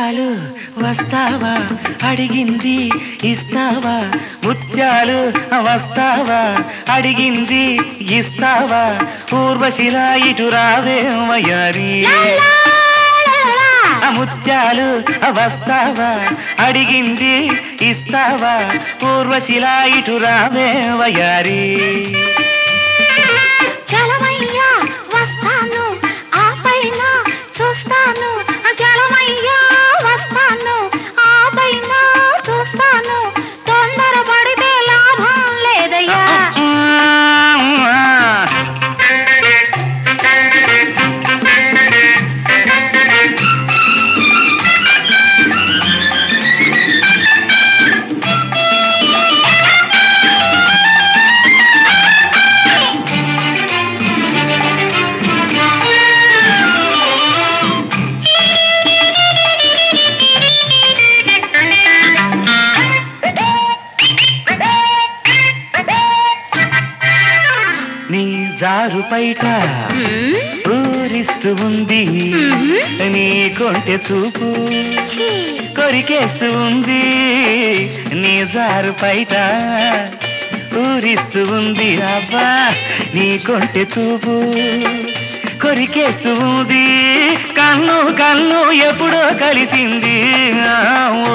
ముత్యాలు వస్తావా అడిగింది ఇస్తావా ముత్యాలు వస్తావా అడిగింది ఇస్తావా ఊర్వశిలా ఇటు రావే వయారి ఆ ముత్యాలు వస్తావా అడిగింది ఇస్తావా ఊర్వశిలా ఇటు రావే వయారి చలమయ్యా వస్తాను ఆ పైన చూస్తాను చలమయ్యా వస్తాను ఆ పైన చూస్తాను తొందరపడితే లాభం లేదయ్యా నీ జారు పైట మ్మ్. ఊరిస్తూ ఉంది మ్మ్. నీ కొంటె చూపు ఛీ. కొరికేస్తూ ఉంది నీ జారు పైట ఊరిస్తూ ఉంది అబ్బా నీ కొంటె చూపు కొరికేస్తూ ఉంది కన్ను కన్ను ఎప్పుడో కలిసింది ఆ, ఓ.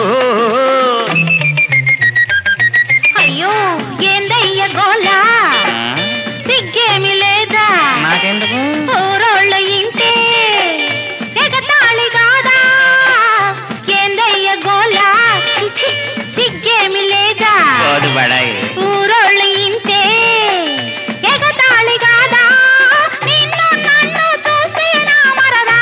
అయ్యో ఏందయ్య గోలా ఆ, సిగ్గేమి లేదా నాకెందుకు ఊరోళ్ళ ఇంటే ఎగతాళి కాదా ఏందయ్య గోలా చిచి సిగ్గేమి లేదా పోదు బడాయి ఊరోళ్ళ ఇంటే ఎగతాళి కాదా నిన్ను నన్ను చూస్తే నా మరదా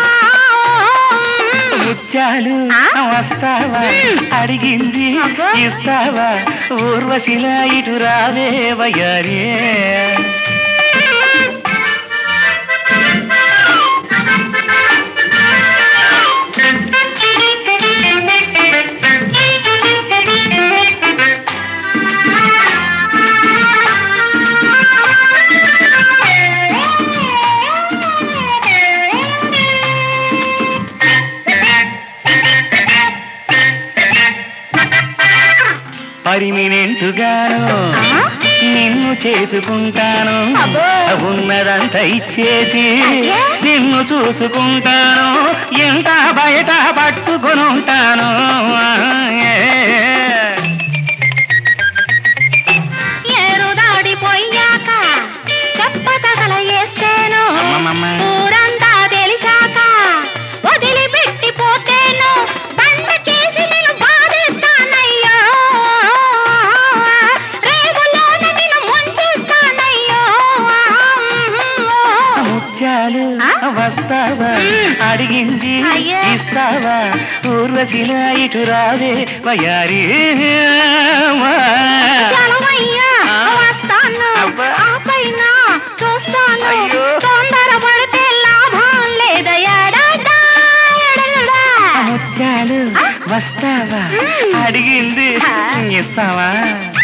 ముత్యాలు ఆ? వస్తావా మ్మ్. అడిగింది అబ్బా. ఇస్తావా ఊర్వశిలా ఇటు రావే వయ్యారే పరిమినెంటుగాను ఆ? నిన్ను చేసుకుంటాను అబ్బో. ఉన్నదంతా ఇచ్చేసి అయ్యా. నిన్ను చూసుకుంటాను ఎంత బయట పట్టుకొని ఉంటాను ఏరు దాడిపోయాక చెప్పతగల వేస్తేను అమ్మమ్మమ్మ. ఊరంతా తెలిసాక వదిలిపెట్టిపోతేను బండ చేసి నేను బాధేస్తానయ్యో రేవులోన నేను ముంచేస్తానయ్యో ముత్యాలు ఆ? వస్తావా మ్మ్. అడిగింది అయ్యో. ఇస్తావా ఊర్వశిలా ఇటు రావే వయారి చలమయ్యా ఆ? వస్తాను అబ్బా. ఆ పైన చూస్తాను అయ్యో. తొందరపడితే లాభం లేదయ్యా డాడా, ఎడలడా. ముత్యాలు ఆ? వస్తావా మ్మ్. అడిగింది ఆ. ఇస్తావా